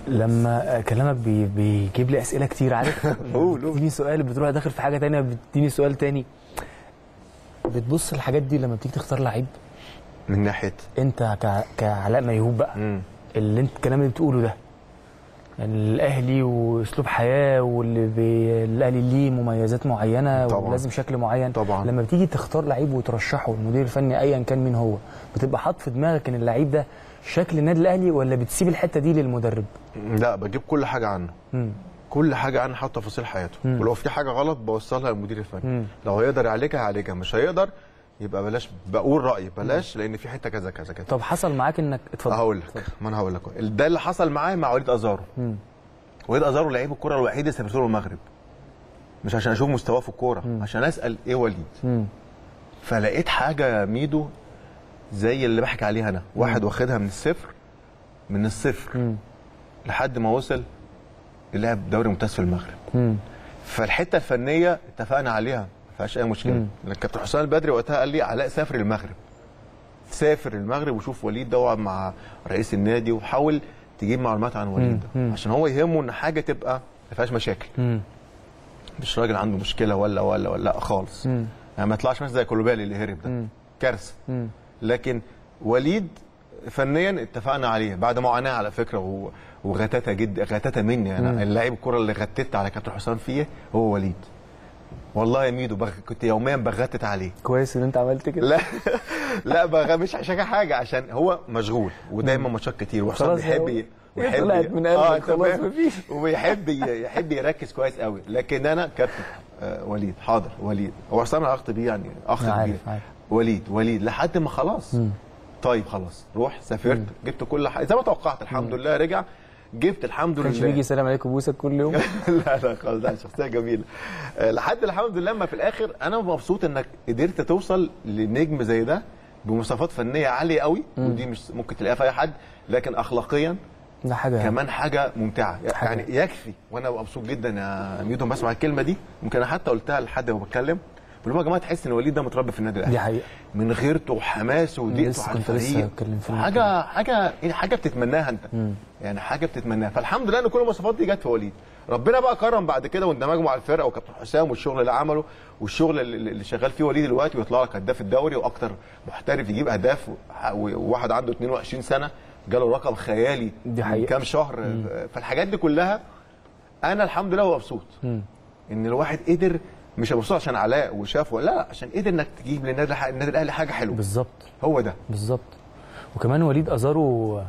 لما كلامك بي بيجيب لي اسئله كتير عارف قول، قول. بتديني سؤال بتروح داخل في حاجه تانية بتديني سؤال تاني بتبص الحاجات دي لما بتيجي تختار لعيب من ناحيه انت ك... كعلاء ميهوب بقى مم. اللي انت الكلام اللي بتقوله ده يعني الاهلي واسلوب حياه واللي بي... الاهلي ليه مميزات معينه طبعاً. ولازم شكل معين طبعاً. لما بتيجي تختار لعيب وترشحه المدير الفني ايا كان مين هو بتبقى حاطط في دماغك ان اللعيب ده شكل النادي الاهلي ولا بتسيب الحته دي للمدرب لا بجيب كل حاجه عنه مم. كل حاجه عنه حتى تفاصيل حياته مم. ولو في حاجه غلط بوصلها للمدير الفني مم. لو هيقدر يعالجها هيعالجها مش هيقدر يبقى بلاش بقول رايي بلاش لان في حته كذا كذا كذا طب حصل معاك انك اتفضل هقول لك ما انا هقول لك ده اللي حصل معايا مع وليد ازارو مم. وليد ازارو لعيب الكره الوحيد اللي سافرت له المغرب مش عشان اشوف مستواه في الكوره عشان اسال ايه وليد مم. فلقيت حاجه ميدو زي اللي بحكي عليها انا واحد واخدها من الصفر من الصفر مم. لحد ما وصل لعب دوري ممتاز في المغرب مم. فالحته الفنيه اتفقنا عليها ما فيهاش اي مشكله مم. الكابتن حسام البدري وقتها قال لي علاء سافر المغرب سافر المغرب وشوف وليد ده واقعد مع رئيس النادي وحاول تجيب معلومات عن وليد مم. ده عشان هو يهمه ان حاجه تبقى ما فيهاش مشاكل مم. مش راجل عنده مشكله ولا ولا ولا لا خالص مم. يعني ما يطلعش مثلا زي كولوبالي اللي هرب ده مم. كارثه مم. لكن وليد فنيا اتفقنا عليه بعد معاناه على فكره و- وغتاتة جدا غتاتة مني انا اللاعب الكره اللي غتت على كابتن حسام فيه هو وليد والله يا ميدو بغ... كنت يوميا بغتت عليه كويس ان انت عملت كده لا لا بغ... مش عشان حاجه عشان هو مشغول ودايما ماتشات كتير وحسام خلاص بيحب هو- ي... هي طلعت من قلبك، آه، أنت خلاص فاهم؟ مفيش. وبيحب ي... يحب يركز كويس قوي لكن انا كابتن آه وليد حاضر وليد هو حسام انا اخت بيه يعني اخ أنا كبير عارف، عارف. وليد وليد لحد ما خلاص طيب خلاص روح سافرت جبت كل حاجه زي ما توقعت الحمد لله رجع جبت الحمد كانش لله بيجي يسلم عليك وبوسك كل يوم لا لا خالص ده شخصيه جميله آه، لحد الحمد لله ما في الاخر انا مبسوط انك قدرت توصل لنجم زي ده بمواصفات فنيه عاليه قوي ودي مش ممكن تلاقيها في اي حد لكن اخلاقيا ده حاجه كمان حاجه ممتعه حاجة. يعني يكفي وانا مبسوط جدا يا ميدو بسمع الكلمه دي ممكن انا حتى قلتها لحد ما بتكلم بقول لهم يا جماعه تحس ان وليد ده متربي في النادي الاهلي دي حقيقه من غيرته وحماسه ودقته لسه على كنت لسه الفريق بتكلم في حاجه حاجه إيه حاجه بتتمناها انت يعني حاجه بتتمناها فالحمد لله ان كل المواصفات دي جت في وليد ربنا بقى كرم بعد كده واندماجه مع الفرقه وكابتن حسام والشغل اللي عمله والشغل اللي اللي شغال فيه وليد دلوقتي ويطلع لك هداف الدوري واكتر محترف يجيب اهداف و- وواحد عنده 22 سنه جاله رقم خيالي دي من حقيقة. كام شهر فالحاجات دي كلها انا الحمد لله مبسوط ان الواحد قدر مش مبسوط عشان علاء وشافه لا لا عشان قدر انك تجيب للنادي النادي الاهلي حاجه حلوه بالظبط هو ده بالظبط وكمان وليد ازارو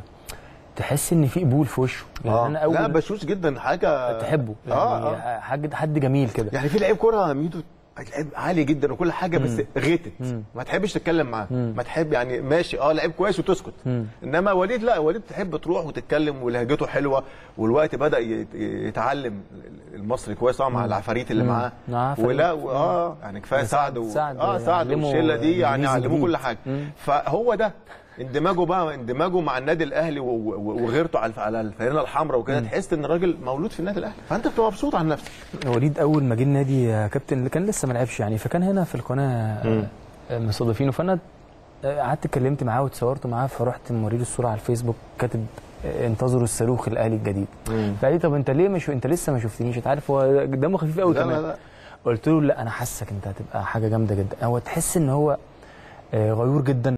تحس ان في قبول في وشه يعني آه. انا لا اول بشوش جدا حاجه تحبه يعني اه, آه. حد حد جميل كده يعني في لعيب كوره ميدو لعيب عالي جدا وكل حاجه بس غتت ما تحبش تتكلم معاه ما تحب يعني ماشي اه لعيب كويس وتسكت انما وليد لا وليد تحب تروح وتتكلم ولهجته حلوه والوقت بدا يت- يتعلم المصري كويس طبعا مع العفاريت اللي معاه معاه فريق. ولا و- اه يعني كفايه سعد و... سعد اه سعد يعلمه والشله دي يعني إنجليزي علموه جديد. كل حاجه فهو ده اندماجه بقى اندماجه مع النادي الاهلي و- و- وغيرته على على الفانله الحمراء وكده تحس ان الراجل مولود في النادي الاهلي فانت بتبقى مبسوط عن نفسك وليد اول ما جه النادي يا كابتن اللي كان لسه ما لعبش يعني فكان هنا في القناه آه، مستضيفينه فانا آه، قعدت اتكلمت معاه وتصورت معاه فرحت موريله الصوره على الفيسبوك كاتب آه، انتظروا الصاروخ الاهلي الجديد فقال لي طب انت ليه مش انت لسه ما شفتنيش انت عارف هو دمه خفيف قوي لا، لا، كمان لا. قلت له لا انا حاسك انت هتبقى حاجه جامده جدا هو تحس ان هو آه، غيور جدا